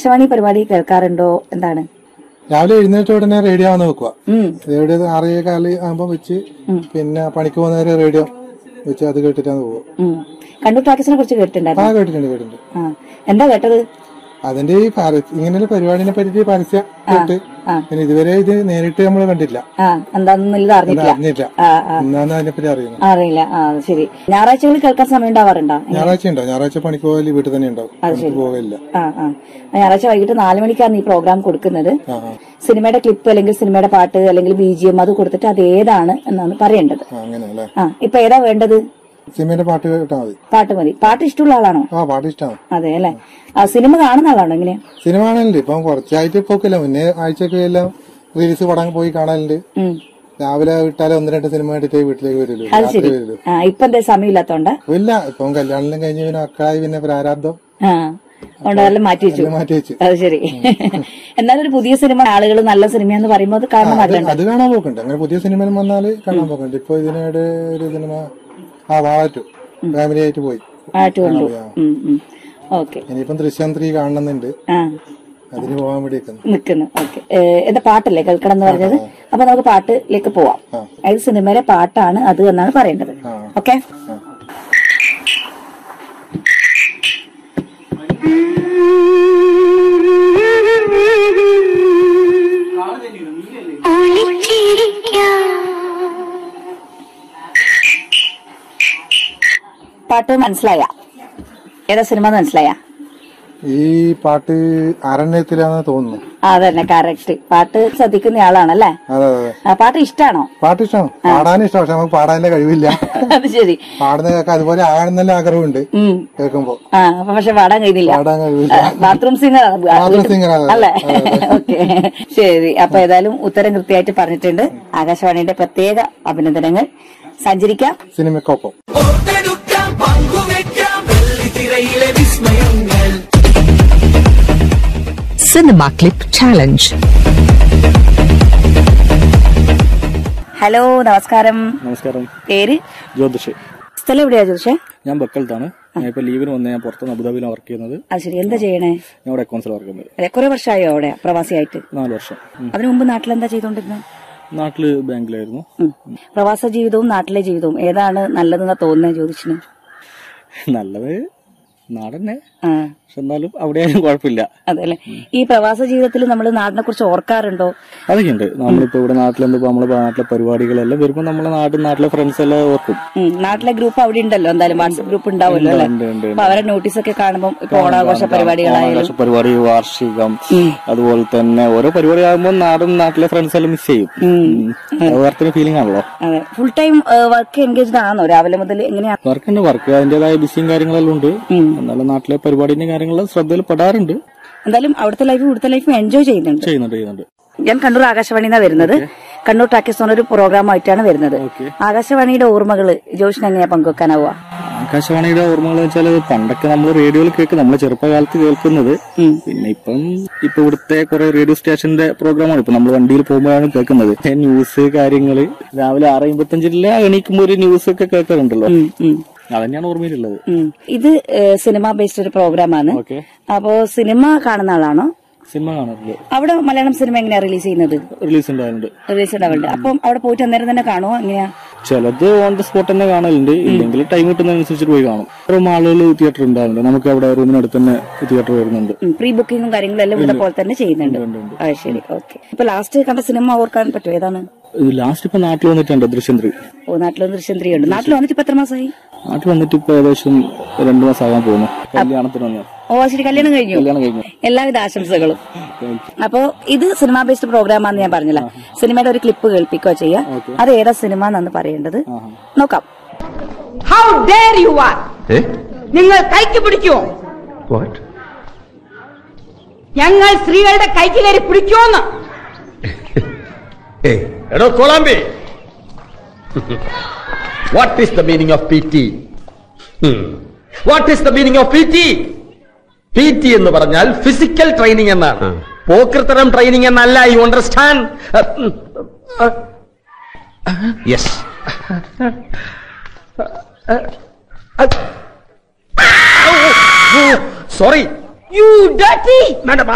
ആകാശവാണി പരിപാടി കേൾക്കാറുണ്ടോ എന്താണ് രാവിലെ എഴുന്നേറ്റ ഉടനെ റേഡിയോ വന്ന് വെക്കുക ഉം റേഡിയോ ആറേ കാല് ആകുമ്പോ വെച്ച് പിന്നെ പണിക്ക് പോകുന്നവരെ റേഡിയോ വെച്ച് അത് കേട്ടിട്ടാണ് പോകും ഉം കണ്ണൂർ ടാക്കീസിനെ കുറിച്ച് ആ കേട്ടിട്ടുണ്ടായിരുന്നു കേട്ടിട്ടുണ്ട് കേട്ടിട്ടുണ്ട് ആ എന്താ കേട്ടത് അതിന്റെ ഈ പരസ്യ ഇങ്ങനെയുള്ള പരിപാടിനെ പറ്റി പരസ്യം കേട്ട് പിന്നെ ഇതുവരെ ഇത് നേരിട്ട് നമ്മൾ കണ്ടില്ല ആ എന്താണെന്നുള്ളത് അറിഞ്ഞിട്ടില്ല അറിഞ്ഞില്ല ആ ആ എന്നാന്ന് അതിനെപ്പറ്റി അറിയുന്നത് അറിയില്ല ആ അത് ശരി ഞായറാഴ്ചകളിൽ കേൾക്കാൻ സമയം ഉണ്ടാവാറുണ്ടോ ഞായറാഴ്ച ഉണ്ടോ ഞായറാഴ്ച പണിക്ക് പോയാൽ വീട്ടിൽ തന്നെ ഉണ്ടാവും പണിക്ക് പോകില്ല ആ ആ ഞായറാഴ്ച വൈകിട്ട് നാല് മണിക്കാണ് ഈ പ്രോഗ്രാം കൊടുക്കുന്നത് ആ ആ സിനിമയുടെ ക്ലിപ്പ് അല്ലെങ്കിൽ സിനിമയുടെ പാട്ട് അല്ലെങ്കിൽ ബി ജി എം അത് കൊടുത്തിട്ട് അത് ഏതാണ് എന്നാണ് പറയേണ്ടത് ആ, അങ്ങനെ അല്ലേ ആ ഇപ്പൊ ഏതാ വേണ്ടത് സിനിമയുടെ പാട്ട് കേട്ടാ മതി പാട്ട് മതി പാട്ട് ഇഷ്ടമുള്ള ആളാണോ ആ പാട്ട് ഇഷ്ടമാണ് അതെ അല്ലെ ആ സിനിമ കാണുന്ന ആളാണോ എങ്ങനെയാ സിനിമ കാണലുണ്ട് ഇപ്പം കുറച്ചായിട്ട് പോക്കില്ല മുന്നേ ആഴ്ചയൊക്കെ എല്ലാം റീൽസ് പടം പോയി കാണലുണ്ട് ഉം രാവിലെ വിട്ടാലേ ഒന്ന് രണ്ട് സിനിമ കണ്ടിട്ടേ വീട്ടിലേക്ക് വരുള്ളൂ അത് രാത്രി ശരി വരുള്ളൂ ആ ഇപ്പൊ എന്താ സമയമില്ലാത്തോണ്ട ഇല്ല ഇപ്പം കല്യാണം കഴിഞ്ഞ് പിന്നെ മക്കളായി പിന്നെ പ്രാരാബ്ദം ആ അതുകൊണ്ട് അതെല്ലാം മാറ്റി വെച്ചു എല്ലാം മാറ്റി വെച്ച് അത് ശരി എന്നാലും ഒരു പുതിയ സിനിമ ആളുകൾ നല്ല സിനിമയെന്ന് പറയുമ്പോൾ അത് കാണണം അത് അത് കാണാൻ പോക്കുണ്ട് അങ്ങനെ പുതിയ സിനിമ വന്നാല് കാണാൻ പോക്കുണ്ട് ഇപ്പൊ ഇതിനിടെ ഒരു സിനിമ ആ വാറ്റു ഫാമിലി ആയിട്ട് പോയി ആയിട്ട് കണ്ടു ഓക്കെ ഇനിയിപ്പം ദൃശ്യം ത്രീ കാണണമെന്നുണ്ട് ആ അതിന് പോകാൻ വേണ്ടി നിൽക്കുന്നു നിക്കുന്നു ഓക്കെ എന്താ പാട്ടല്ലേ കേൾക്കണം എന്ന് പറഞ്ഞത് അപ്പൊ നമുക്ക് പാട്ടിലേക്ക് പോവാം ആ. ഏത് സിനിമയിലെ പാട്ടാണ് അത് എന്നാണ് പറയേണ്ടത് ആ. ഓക്കെ പാട്ട് മനസ്സിലായ ഏതാ സിനിമ മനസ്സിലായ ഈ പാട്ട് അരണ്യത്തിലാണെന്ന് തോന്നുന്നു ആ അതന്നെ കറക്റ്റ് പാട്ട് ശ്രദ്ധിക്കുന്ന ആളാണല്ലേ അതെ അതെ ആ, പാട്ട് ഇഷ്ടാണോ പാട്ട് ഇഷ്ടമാണ് പാടാനും ഇഷ്ടം പക്ഷെ നമുക്ക് പാടാനുള്ള കഴിവില്ല അത് ശരി പാടുന്ന കേൾക്കാൻ അതുപോലെ ആകണമെന്നല്ല ആഗ്രഹമുണ്ട് ഉം കേൾക്കുമ്പോ ആ അപ്പൊ പക്ഷെ പാടാൻ കഴിയുന്നില്ല പാടാൻ കഴിവില്ല ബാത്റൂം സിംഗർ Bathroom singer ആണ്. അല്ലേ ഓക്കെ ശരി അപ്പൊ ഏതായാലും ഉത്തരം കൃത്യമായിട്ട് പറഞ്ഞിട്ടുണ്ട് ആകാശവാണിയുടെ പ്രത്യേക അഭിനന്ദനങ്ങൾ സഞ്ചരിക്കാം സിനിമക്കൊപ്പം ഓർത്തെടുക്കാം പങ്കുവെക്കാം വെള്ളിത്തിരയിലെ വിസ്മയങ്ങൾ Cinema Clip Challenge. ഹലോ നമസ്കാരം നമസ്കാരം പേര് ജ്യോതിഷ് സ്ഥലം എവിടെയാ ചോദിച്ചേ ഞാൻ ബക്കലത്താണ് ഞാൻ ഇപ്പൊ ലീവിന് വന്ന് ഞാൻ പുറത്ത് അബുദാബിയിലാണ് വർക്ക് ചെയ്യുന്നത് അത് ശരി എന്താ ചെയ്യണേ ഞാൻ ഇവിടെ അക്കൗണ്ട്സിൽ വർക്ക് ചെയ്യുന്നത് അതെ കുറെ വർഷമായോ അവിടെ പ്രവാസിയായിട്ട് നാല് വർഷം ഉം. അതിനു മുമ്പ് നാട്ടിലെന്താ ചെയ്തോണ്ടിരുന്നത് നാട്ടില് ബാങ്കിലായിരുന്നു ഉം. പ്രവാസ ജീവിതവും നാട്ടിലെ ജീവിതവും ഏതാണ് നല്ലതെന്നാ തോന്നുന്നത് ചോദിച്ചിന് നല്ലത് നാടന്നെ ആ പക്ഷെ എന്നാലും അവിടെ ആയാലും കുഴപ്പമില്ല അതെ ഈ പ്രവാസ ജീവിതത്തിൽ നമ്മൾ നാടിനെ കുറിച്ച് ഓർക്കാറുണ്ടോ അതൊക്കെ ഉണ്ട് നമ്മളിപ്പോ ഇവിടെ നാട്ടിലെന്ത് നമ്മളെ നാട്ടിലെ പരിപാടികളെല്ലാം വരുമ്പോൾ നമ്മളെ നാട്ടിൽ നാട്ടിലെ ഫ്രണ്ട്സ് എല്ലാം ഓർക്കും ഉം, നാട്ടിലെ ഗ്രൂപ്പ് അവിടെ ഉണ്ടല്ലോ എന്തായാലും വാട്സപ്പ് ഗ്രൂപ്പ് ഉണ്ടാവുമല്ലോ അല്ലെ ഉണ്ട്, ഉണ്ട്, അപ്പൊ അവരെ നോട്ടീസ് ഒക്കെ കാണുമ്പോൾ ഇപ്പൊ ഓണാഘോഷ പരിപാടികളായാലും ഓണാഘോഷ പരിപാടി വാർഷികം അതുപോലെ തന്നെ ഓരോ പരിപാടി ആകുമ്പോൾ നാടും നാട്ടിലെ ഫ്രണ്ട്സ് എല്ലാം മിസ് ചെയ്യും ഉം. അത് വേറെ ഫീലിംഗ് ആണല്ലോ അതെ ഫുൾ ടൈം വർക്ക് എൻഗേജ്ഡ് ആണോ രാവിലെ മുതൽ എങ്ങനെയാ വർക്ക് ഉണ്ട് വർക്ക് അതിന്റേതായ ബിസിയും കാര്യങ്ങളെല്ലാം ഉണ്ട് എന്നാലും നാട്ടിലെ പരിപാടിന്റെ കാര്യങ്ങളെല്ലാം ശ്രദ്ധയിൽ പെടാറുണ്ട് എന്തായാലും അവിടുത്തെ ലൈഫും ഇവിടുത്തെ ലൈഫും എൻജോയ് ചെയ്യുന്നുണ്ട് ചെയ്യുന്നുണ്ട് ചെയ്യുന്നുണ്ട് ഞാൻ കണ്ണൂർ ആകാശവാണിന്നാ വരുന്നത് കണ്ണൂർ ടാക്കീസ് ഒരു പ്രോഗ്രാം ആയിട്ടാണ് വരുന്നത് ആകാശവാണിയുടെ ഓർമ്മകള് ജോഷിന് എങ്ങനെയാ പങ്കുവെക്കാനാവുക ആകാശവാണിയുടെ ഓർമ്മകൾ വെച്ചാൽ പണ്ടൊക്കെ നമ്മൾ റേഡിയോയിൽ കേൾക്കും നമ്മൾ ചെറുപ്പകാലത്ത് കേൾക്കുന്നത് പിന്നെ ഇപ്പം ഇപ്പൊ ഇവിടുത്തെ കുറെ റേഡിയോ സ്റ്റേഷന്റെ പ്രോഗ്രാമാണ് ഇപ്പൊ നമ്മൾ വണ്ടിയിൽ പോകുമ്പോഴാണ് കേൾക്കുന്നത് ന്യൂസ് കാര്യങ്ങള് രാവിലെ ആറ് അമ്പത്തഞ്ചിലെ എണീക്കുമ്പോ ഒരു ന്യൂസ് ഒക്കെ കേൾക്കാറുണ്ടല്ലോ അതന്നെയാണ് ഓർമ്മയിലുള്ളത് ഉം. ഇത് സിനിമ ബേസ്ഡ് ഒരു പ്രോഗ്രാമാണ് ഓക്കെ അപ്പോ സിനിമ കാണുന്ന ആളാണോ സിനിമ കാണാറുണ്ട് അവിടെ മലയാളം സിനിമ എങ്ങനെയാ റിലീസ് ചെയ്യുന്നത് റിലീസ് ഉണ്ടാകുന്നുണ്ട് റിലീസ് ഉണ്ടാവുന്നുണ്ട് അപ്പം അവിടെ പോയിട്ട് അന്നേരം തന്നെ കാണുമോ എങ്ങനെയാ ചിലത് ഓൺ ദ സ്പോട്ട് തന്നെ കാണലുണ്ട് ഇല്ലെങ്കിൽ ടൈം കിട്ടുന്നതനുസരിച്ച് പോയി കാണും ഇത്രയും ആളുകൾ തിയേറ്റർ ഉണ്ടാകുന്നുണ്ട് നമുക്ക് അവിടെ റൂമിനടുത്ത് തന്നെ തിയേറ്റർ വരുന്നുണ്ട് പ്രീ ബുക്കിങ്ങും കാര്യങ്ങളും എല്ലാം ഇവിടെ പോലെ തന്നെ ചെയ്യുന്നുണ്ട് അത് ശരി ഓക്കെ ഇപ്പൊ ലാസ്റ്റ് കണ്ട സിനിമ ഓർക്കാൻ പറ്റുമോ ഏതാണ് ലാസ്റ്റ് ഇപ്പൊ നാട്ടിൽ വന്നിട്ടുണ്ട് ദൃശ്യം ത്രീ ഓ നാട്ടിൽ വന്ന് ദൃശ്യം ത്രീ ഉണ്ട് നാട്ടിൽ വന്നിട്ട് ഇപ്പൊ എത്ര മാസമായി നാട്ടിൽ വന്നിട്ട് ഇപ്പൊ ഏകദേശം രണ്ടു മാസം ആകാൻ പോകുന്നു കല്യാണത്തിന് വന്നു ഓ ശരി കല്യാണം കഴിഞ്ഞു കല്യാണം കഴിഞ്ഞു എല്ലാവിധ ആശംസകളും അപ്പോ ഇത് സിനിമ ബേസ്ഡ് പ്രോഗ്രാം ആണെന്ന് ഞാൻ പറഞ്ഞില്ല സിനിമയുടെ ഒരു ക്ലിപ്പ് കേൾപ്പിക്കുക ചെയ്യാം അത് ഏതാ സിനിമ എന്നാണ് പറയേണ്ടത് നോക്കാം ഹൗ ഡെയർ യു ആർ നിങ്ങൾ കൈക്ക് പിടിക്കുമോ ഞങ്ങൾ സ്ത്രീകളുടെ കൈക്ക് കയറി പിടിക്കുമോന്ന് എടോ കൊളാമ്പി what is the meaning of P T what is the meaning of P T P T എന്ന് പറഞ്ഞാൽ ഫിസിക്കൽ ട്രെയിനിങ് എന്നാണ് പോക്കൃത്തരം ട്രെയിനിങ് എന്നല്ല you understand yes sorry you dirty madam